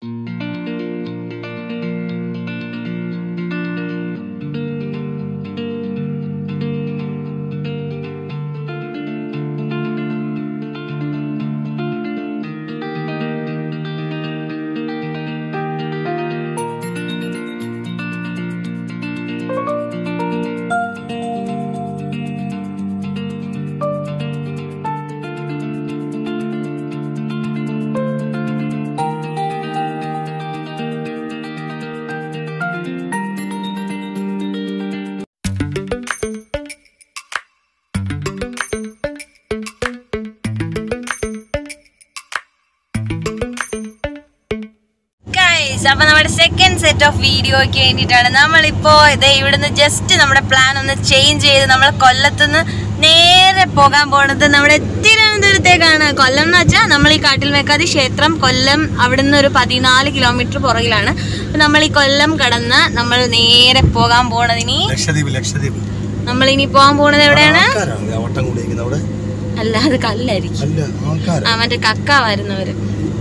Guys അപ്പൊ നമ്മുടെ second set of വീഡിയോയ്ക്ക് വേണ്ടിയിട്ടാണ് നമ്മളിപ്പോ ഇത് ഇവിടുന്ന് ജസ്റ്റ് നമ്മുടെ പ്ലാൻ ഒന്ന് ചേഞ്ച് ചെയ്ത് നമ്മൾ കൊല്ലത്തുനിന്ന് നേരെ പോകാൻ പോണത് നമ്മുടെ തിരുവനന്തപുരത്തേക്കാണ് കൊല്ലം എന്ന് വെച്ചാൽ നമ്മൾ ഈ കാട്ടിൽ മേക്കാതി ക്ഷേത്രം കൊല്ലം അവിടുന്ന് ഒരു പതിനാല് കിലോമീറ്റർ പുറകിലാണ് അപ്പൊ നമ്മൾ ഈ കൊല്ലം കടന്ന് നമ്മൾ നേരെ പോകാൻ പോണതിനി ലക്ഷദ്വീപ് ലക്ഷദ്വീപ് നമ്മൾ ഇനി പോകാൻ പോണത് എവിടെയാണ് ആൾക്കാരാണ് വട്ടം കൂടിയിരിക്കുന്നത് അവിടെ അല്ല അത് കല്ലായിരിക്കും അല്ല ആൾക്കാരാ ആ മറ്റേ കക്ക വരുന്നവര്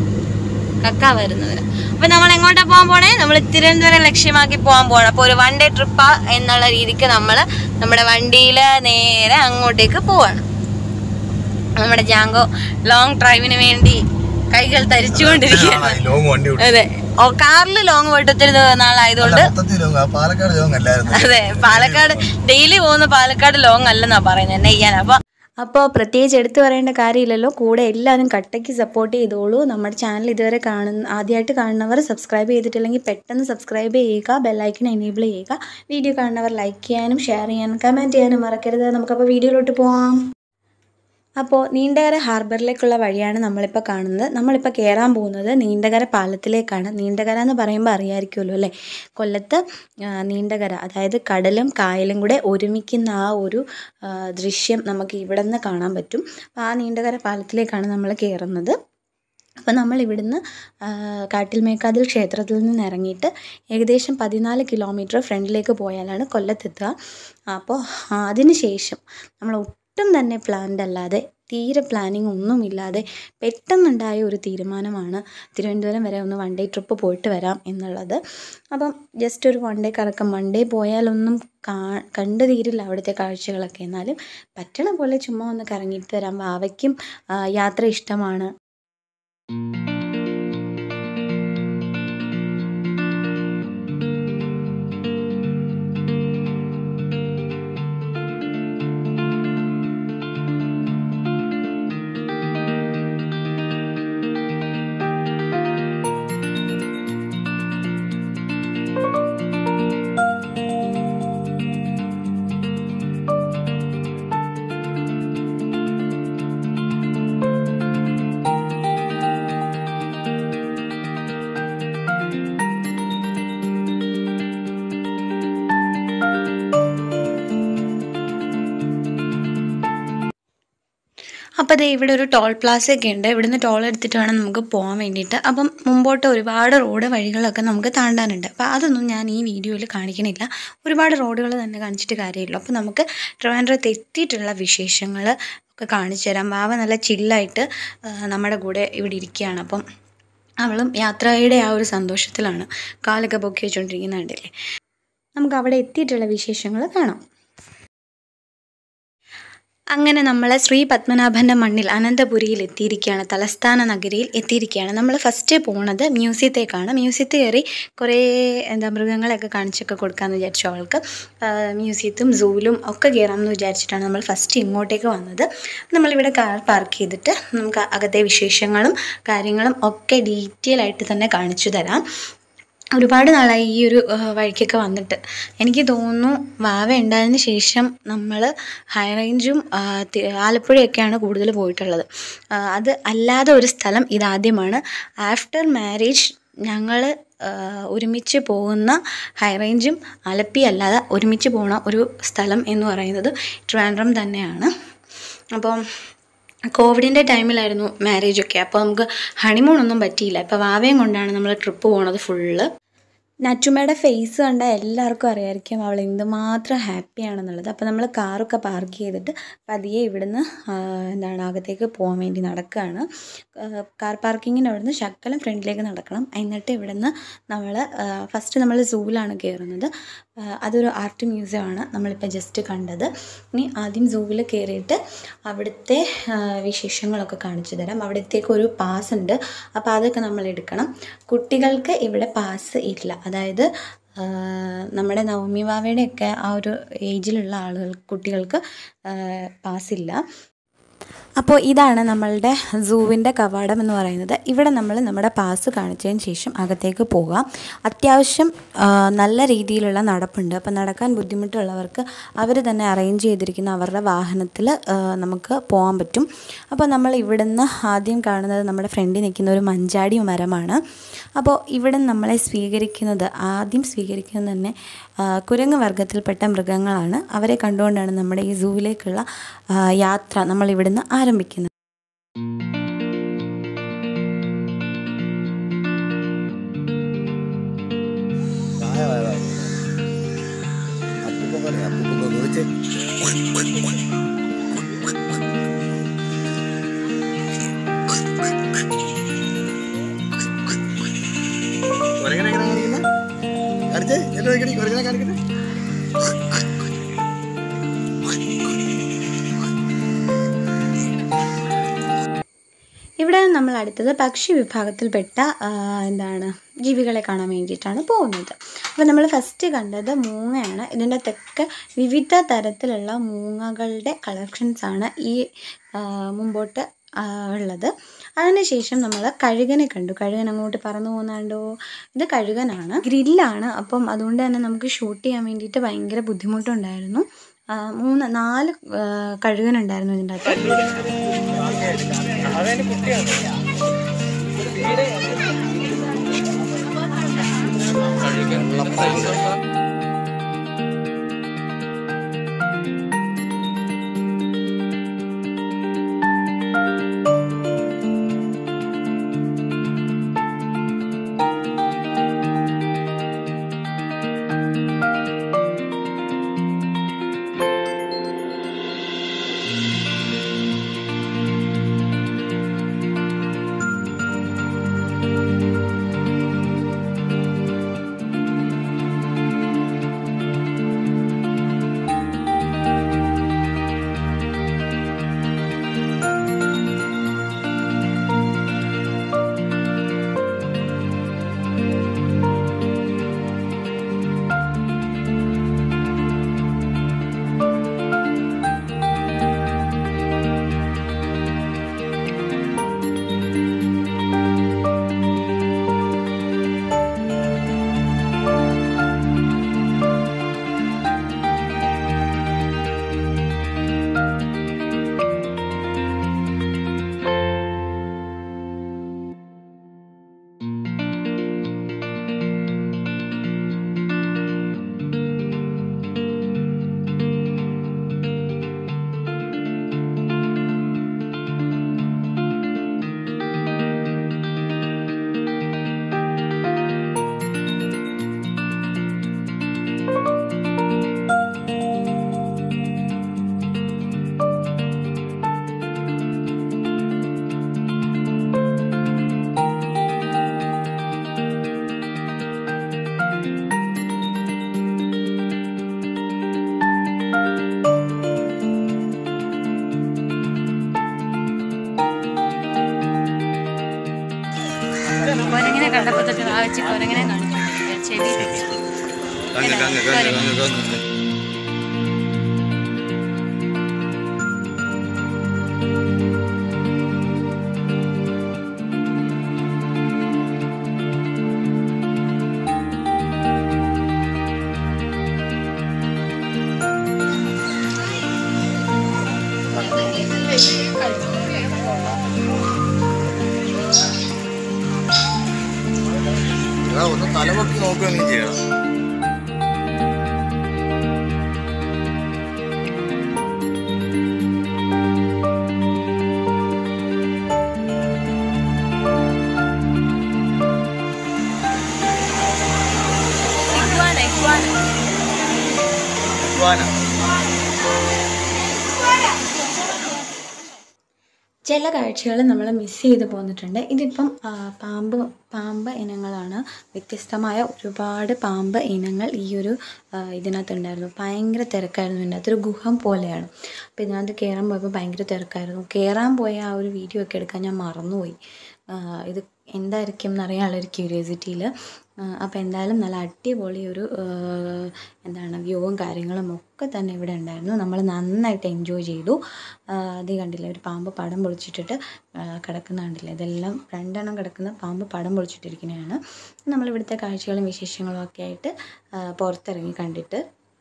കക്ക വരുന്നവര് അപ്പൊ നമ്മൾ എങ്ങോട്ടാ പോകാൻ പോണേ നമ്മൾ തിരുവനന്തപുരം ലക്ഷ്യമാക്കി പോകാൻ പോകണം അപ്പൊ ഒരു വൺ ഡേ ട്രിപ്പാ എന്നുള്ള രീതിക്ക് നമ്മൾ നമ്മുടെ വണ്ടിയില് നേരെ അങ്ങോട്ടേക്ക് പോവാണ് നമ്മുടെ ജാങ്കോ ലോങ് ഡ്രൈവിന് വേണ്ടി കൈകൾ തരിച്ചുകൊണ്ടിരിക്കുകയാണ് ലോങ് വണ്ടി ഓടിച്ചു. അതെ ഓ കാറിൽ ലോങ് പോയിട്ട് ഒത്തിരി നാളായതുകൊണ്ട് അല്ല, മൊത്തത്തിൽ ലോങ് ആ പാലക്കാട് ലോങ് അല്ലായിരുന്നു അതെ പാലക്കാട് ഡെയിലി പോകുന്ന പാലക്കാട് ലോങ് അല്ലെന്നാ പറയുന്നത് എന്നെ ചെയ്യാൻ അപ്പൊ അപ്പോൾ പ്രത്യേകിച്ച് എടുത്തു പറയേണ്ട കാര്യമില്ലല്ലോ കൂടെ എല്ലാവരും കട്ടയ്ക്ക് സപ്പോർട്ട് ചെയ്തോളൂ നമ്മുടെ ചാനൽ ഇതുവരെ കാണുന്ന ആദ്യമായിട്ട് കാണുന്നവർ സബ്സ്ക്രൈബ് ചെയ്തിട്ടില്ലെങ്കിൽ പെട്ടെന്ന് സബ്സ്ക്രൈബ് ചെയ്യുക ബെല്ലൈക്കൺ എനേബിൾ ചെയ്യുക വീഡിയോ കാണുന്നവർ ലൈക്ക് ചെയ്യാനും ഷെയർ ചെയ്യാനും കമൻറ്റ് ചെയ്യാനും മറക്കരുത് നമുക്കപ്പോൾ വീഡിയോയിലോട്ട് പോവാം അപ്പോൾ നീണ്ടകര ഹാർബറിലേക്കുള്ള വഴിയാണ് നമ്മളിപ്പോൾ കാണുന്നത് നമ്മളിപ്പോൾ കയറാൻ പോകുന്നത് നീണ്ടകര പാലത്തിലേക്കാണ് നീണ്ടകര എന്ന് പറയുമ്പോൾ അറിയാമായിരിക്കുമല്ലോ അല്ലേ കൊല്ലത്ത് ആ, നീണ്ടകര അതായത് കടലും കായലും കൂടെ ഒരുമിക്കുന്ന ആ ഒരു ആ, ദൃശ്യം നമുക്ക് ഇവിടെ നിന്ന് കാണാൻ പറ്റും അപ്പോൾ ആ നീണ്ടകര പാലത്തിലേക്കാണ് നമ്മൾ കയറുന്നത് അപ്പോൾ നമ്മൾ ഇവിടുന്ന് ആ, കാട്ടിൽ മേക്കാതിൽ ക്ഷേത്രത്തിൽ നിന്ന് ഇറങ്ങിയിട്ട് ഏകദേശം പതിനാല് കിലോമീറ്റർ ഫ്രണ്ടിലേക്ക് പോയാലാണ് കൊല്ലത്തെത്തുക അപ്പോൾ അതിന് ശേഷം നമ്മൾ ഒട്ടും തന്നെ പ്ലാൻഡ് അല്ലാതെ തീരെ പ്ലാനിങ് ഒന്നുമില്ലാതെ പെട്ടെന്നുണ്ടായ ഒരു തീരുമാനമാണ് തിരുവനന്തപുരം വരെ ഒന്ന് വൺ ഡേ ട്രിപ്പ് പോയിട്ട് വരാം എന്നുള്ളത് അപ്പം ജസ്റ്റ് ഒരു വൺ ഡേ കറക്കം വൺ ഡേ പോയാലൊന്നും കാ കണ്ടു തീരില്ല അവിടുത്തെ കാഴ്ചകളൊക്കെ എന്നാലും പറ്റണ പോലെ ചുമ്മാ ഒന്ന് കറങ്ങിയിട്ട് വരാം വാവയ്ക്കും ആ, യാത്ര ഇഷ്ടമാണ് അപ്പോൾ ദേ ഇവിടെ ഒരു ടോൾ പ്ലാസ ഒക്കെ ഉണ്ട് ഇവിടുന്ന് ടോൾ എടുത്തിട്ട് വേണം നമുക്ക് പോകാൻ വേണ്ടിയിട്ട് അപ്പം മുമ്പോട്ട് ഒരുപാട് റോഡ് വഴികളൊക്കെ നമുക്ക് താണ്ടാനുണ്ട് അപ്പോൾ അതൊന്നും ഞാൻ ഈ വീഡിയോയിൽ കാണിക്കണില്ല ഒരുപാട് റോഡുകൾ തന്നെ കാണിച്ചിട്ട് കാര്യമില്ല അപ്പോൾ നമുക്ക് ട്രിവാൻഡ്രത്ത് എത്തിയിട്ടുള്ള വിശേഷങ്ങൾ ഒക്കെ കാണിച്ചു തരാം വാവ നല്ല ചില്ലായിട്ട് നമ്മുടെ കൂടെ ഇവിടെ ഇരിക്കുകയാണ് അപ്പം അവളും യാത്രയുടെ ആ ഒരു സന്തോഷത്തിലാണ് കാലൊക്കെ പൊക്കി വെച്ചുകൊണ്ടിരിക്കുന്ന കണ്ടില്ലേ നമുക്ക് അവിടെ എത്തിയിട്ടുള്ള വിശേഷങ്ങൾ കാണാം അങ്ങനെ നമ്മൾ ശ്രീ പത്മനാഭൻ്റെ മണ്ണിൽ അനന്തപുരിയിൽ എത്തിയിരിക്കുകയാണ് തലസ്ഥാന നഗരിയിൽ എത്തിയിരിക്കുകയാണ് നമ്മൾ ഫസ്റ്റ് പോണത് മ്യൂസിയത്തേക്കാണ് മ്യൂസിയത്തിൽ കയറി കുറേ എന്താ മൃഗങ്ങളെയൊക്കെ കാണിച്ചൊക്കെ കൊടുക്കാമെന്ന് വിചാരിച്ചു അവൾക്ക് ആ, മ്യൂസിയത്തും സൂവിലും ഒക്കെ കയറാമെന്ന് വിചാരിച്ചിട്ടാണ് നമ്മൾ ഫസ്റ്റ് ഇങ്ങോട്ടേക്ക് വന്നത് നമ്മളിവിടെ കാർ പാർക്ക് ചെയ്തിട്ട് നമുക്ക് അകത്തെ വിശേഷങ്ങളും കാര്യങ്ങളും ഒക്കെ ഡീറ്റെയിൽ ആയിട്ട് തന്നെ കാണിച്ചു തരാം ഒരുപാട് നാളായി ഈ ഒരു ആ, വഴിക്കൊക്കെ വന്നിട്ട് എനിക്ക് തോന്നുന്നു വാവ ഉണ്ടായതിന് ശേഷം നമ്മൾ ഹൈ റേഞ്ചും ആ, തി- ആലപ്പുഴയൊക്കെയാണ് കൂടുതൽ പോയിട്ടുള്ളത് ആ, അത് അല്ലാതെ ഒരു സ്ഥലം ഇതാദ്യമാണ് ആഫ്റ്റർ മാരേജ് ഞങ്ങൾ ഒരുമിച്ച് പോകുന്ന ഹൈ റേഞ്ചും ആലപ്പി അല്ലാതെ ഒരുമിച്ച് പോകുന്ന ഒരു സ്ഥലം എന്ന് പറയുന്നത് ട്രിവാൻഡ്രം തന്നെയാണ് അപ്പം കോവിഡിൻ്റെ ടൈമിലായിരുന്നു മാരേജൊക്കെ അപ്പോൾ നമുക്ക് ഹണിമൂൺ ഒന്നും പറ്റിയില്ല ഇപ്പോൾ വാവയും കൊണ്ടാണ് നമ്മൾ ട്രിപ്പ് പോണത് ഫുള്ള് നച്ചുമ്മയുടെ ഫേസ് കണ്ടാൽ എല്ലാവർക്കും അറിയാമായിരിക്കും അവൾ എന്തുമാത്രം ഹാപ്പിയാണെന്നുള്ളത് അപ്പോൾ നമ്മൾ കാറൊക്കെ പാർക്ക് ചെയ്തിട്ട് പതിയെ ഇവിടുന്ന് ആ, എന്താണ് അകത്തേക്ക് പോകാൻ വേണ്ടി നടക്കുകയാണ് ആ, കാർ പാർക്കിങ്ങിന് അവിടുന്ന് ശക്കലം ഫ്രണ്ടിലേക്ക് നടക്കണം എന്നിട്ട് ഇവിടുന്ന് നമ്മൾ ഫസ്റ്റ് നമ്മൾ സൂവിലാണ് കയറുന്നത് ആ, അതൊരു ആർട്ട് മ്യൂസിയമാണ് നമ്മളിപ്പോൾ ജസ്റ്റ് കണ്ടത് ഇനി ആദ്യം സൂവിൽ കയറിയിട്ട് അവിടുത്തെ ആ, വിശേഷങ്ങളൊക്കെ കാണിച്ചു തരാം അവിടത്തേക്ക് ഒരു പാസ് ഉണ്ട് അപ്പോൾ അതൊക്കെ നമ്മൾ എടുക്കണം കുട്ടികൾക്ക് ഇവിടെ പാസ് ഇല്ല അതായത് ആ, നമ്മുടെ നവമി വാവയുടെയൊക്കെ ആ ഒരു ഏജിലുള്ള ആളുകൾ കുട്ടികൾക്ക് പാസ് ഇല്ല അപ്പോൾ ഇതാണ് നമ്മളുടെ സൂവിൻ്റെ കവാടം എന്ന് പറയുന്നത് ഇവിടെ നമ്മൾ നമ്മുടെ പാസ് കാണിച്ചതിന് ശേഷം അകത്തേക്ക് പോകാം അത്യാവശ്യം ആ, നല്ല രീതിയിലുള്ള നടപ്പുണ്ട് അപ്പോൾ നടക്കാൻ ബുദ്ധിമുട്ടുള്ളവർക്ക് അവർ തന്നെ അറേഞ്ച് ചെയ്തിരിക്കുന്ന അവരുടെ വാഹനത്തിൽ നമുക്ക് പോകാൻ പറ്റും അപ്പോൾ നമ്മൾ ഇവിടുന്ന് ആദ്യം കാണുന്നത് നമ്മുടെ ഫ്രണ്ടിൽ നിൽക്കുന്ന ഒരു മഞ്ചാടി മരമാണ് അപ്പോൾ ഇവിടെ നമ്മളെ സ്വീകരിക്കുന്നത് ആദ്യം സ്വീകരിക്കുന്നത് തന്നെ ആ, കുരങ്ങ് വർഗത്തിൽപ്പെട്ട മൃഗങ്ങളാണ് അവരെ കണ്ടുകൊണ്ടാണ് നമ്മുടെ ഈ സൂവിലേക്കുള്ള ആ, യാത്ര നമ്മൾ ഇവിടുന്ന് ആരംഭിക്കുന്നത് അപ്പൂപ്പ പറയാം അപ്പൂപ്പ ചോദിച്ചേ കുരങ്ങനെ എങ്ങനെ കാണിക്കുന്നെ? കാണിച്ചേ എന്നെ കാണിക്കണേ കുരങ്ങനെ കാണിക്കണേ ഇവിടെ നമ്മൾ അടുത്തത് പക്ഷി വിഭാഗത്തിൽപ്പെട്ട ആ, എന്താണ് ജീവികളെ കാണാൻ വേണ്ടിയിട്ടാണ് പോകുന്നത് അപ്പോൾ നമ്മൾ ഫസ്റ്റ് കണ്ടത് മൂങ്ങയാണ് ഇതിൻ്റെ തെക്ക് വിവിധ തരത്തിലുള്ള മൂങ്ങകളുടെ കളക്ഷൻസ് ആണ് ഈ ആ, മുമ്പോട്ട് ആ, ഉള്ളത് അതിനുശേഷം നമ്മൾ കഴുകനെ കണ്ടു കഴുകൻ അങ്ങോട്ട് പറന്നു പോകുന്നാണ്ടോ ഇത് കഴുകനാണ് ഗ്രില്ലാണ് അപ്പം അതുകൊണ്ട് തന്നെ നമുക്ക് ഷൂട്ട് ചെയ്യാൻ വേണ്ടിയിട്ട് ഭയങ്കര ബുദ്ധിമുട്ടുണ്ടായിരുന്നു ആ, മൂന്ന് നാല് ആ, കഴുകനുണ്ടായിരുന്നു ഇതിൻ്റെ അകത്ത് കൊരങ്ങനെ കണ്ടപ്പോ തൊട്ട് ആ വെച്ച് കൊരങ്ങനെ കാണിച്ചു ചെവി കങ്ങ് കങ്ങ് കങ്ങ് കങ്ങ് കങ്ങ് എടാ, ഒന്ന് തലപൊക്കി നോക്കുകയെങ്കിലും ചെയ്യണം ഇഗ്വാന ചില കാഴ്ചകൾ നമ്മൾ മിസ് ചെയ്ത് പോന്നിട്ടുണ്ട് ഇതിപ്പം ആ, പാമ്പ് പാമ്പ് ഇനങ്ങളാണ് വ്യത്യസ്തമായ ഒരുപാട് പാമ്പ് ഇനങ്ങൾ ഈ ഒരു ആ, ഇതിനകത്തുണ്ടായിരുന്നു ഭയങ്കര തിരക്കായിരുന്നു ഇതിനകത്ത് ഒരു ഗുഹം പോലെയാണ് അപ്പോൾ ഇതിനകത്ത് കയറാൻ പോയപ്പോൾ ഭയങ്കര തിരക്കായിരുന്നു കയറാൻ പോയ ആ ഒരു വീഡിയോ ഒക്കെ എടുക്കാൻ ഞാൻ മറന്നുപോയി ആ, ഇത് എന്തായിരിക്കും എന്നറിയാനുള്ള ഒരു ക്യൂരിയോസിറ്റിയിൽ അപ്പോൾ എന്തായാലും നല്ല അടിപൊളി ഒരു ആ, എന്താണ് വ്യൂവും കാര്യങ്ങളും ഒക്കെ തന്നെ ഇവിടെ ഉണ്ടായിരുന്നു നമ്മൾ നന്നായിട്ട് എൻജോയ് ചെയ്തു ആ, അത് കണ്ടില്ലേ ഒരു പാമ്പ് പടം പൊളിച്ചിട്ടിട്ട് ആ, കിടക്കുന്ന കണ്ടില്ലേ ഇതെല്ലാം രണ്ടെണ്ണം കിടക്കുന്ന പാമ്പ് പടം പൊളിച്ചിട്ടിരിക്കുന്നതാണ് നമ്മളിവിടുത്തെ കാഴ്ചകളും വിശേഷങ്ങളും ഒക്കെ ആയിട്ട് ആ, പുറത്തിറങ്ങി കണ്ടിട്ട്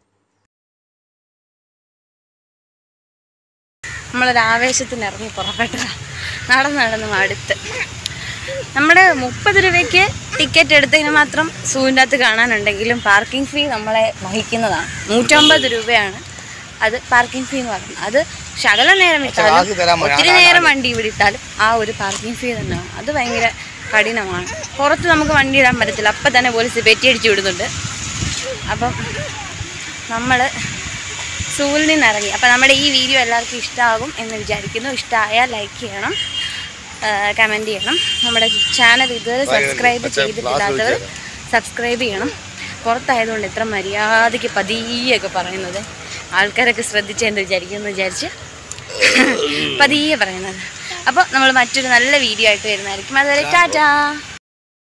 നമ്മളൊരു ആവേശത്തിന് ഇറങ്ങി പുറപ്പെട്ടതാ നടന്ന് നടന്ന് മടുത്ത് നമ്മുടെ മുപ്പത് രൂപയ്ക്ക് ടിക്കറ്റ് എടുത്തതിന് മാത്രം സൂവിൻ്റെ അകത്ത് കാണാനുണ്ടെങ്കിലും പാർക്കിംഗ് ഫീ നമ്മളെ വഹിക്കുന്നതാണ് നൂറ്റമ്പത് രൂപയാണ് അത് പാർക്കിംഗ് ഫീ എന്ന് പറയുന്നത് അത് ശകലം നേരം കാശ് തരാൻ ഇട്ടാലും മതി. ഒത്തിരി നേരം വണ്ടി ഇവിടെ ഇട്ടാലും ആ ഒരു പാർക്കിംഗ് ഫീ തന്നെയാണ് അത് ഭയങ്കര കഠിനമാണ് പുറത്ത് നമുക്ക് വണ്ടി ഇടാൻ പറ്റത്തില്ല അപ്പം തന്നെ പോലീസ് പെറ്റി അടിച്ച് വിടുന്നുണ്ട് അപ്പം നമ്മൾ സൂവിൽ നിന്ന് ഇറങ്ങി അപ്പോൾ നമ്മുടെ ഈ വീഡിയോ എല്ലാവർക്കും ഇഷ്ടമാകും എന്ന് വിചാരിക്കുന്നു ഇഷ്ടമായാൽ ലൈക്ക് ചെയ്യണം കമൻറ്റ് ചെയ്യണം നമ്മുടെ ചാനൽ ഇതുവരെ സബ്സ്ക്രൈബ് മറ്റേ ചെയ്തിട്ടില്ലാത്തവർ glass സബ്സ്ക്രൈബ് ചെയ്യണം പുറത്തായതുകൊണ്ട് ഇത്ര മര്യാദയ്ക്ക് പതിയൊക്കെ പറയുന്നത് ആൾക്കാരൊക്കെ ശ്രദ്ധിച്ചെന്ന് വിചാരിക്കുമെന്ന് വിചാരിച്ച് പതിയെ പറയുന്നത് അപ്പോൾ നമ്മൾ മറ്റൊരു നല്ല വീഡിയോ ആയിട്ട് വരുന്നതായിരിക്കും അതുവരെ ടാറ്റാ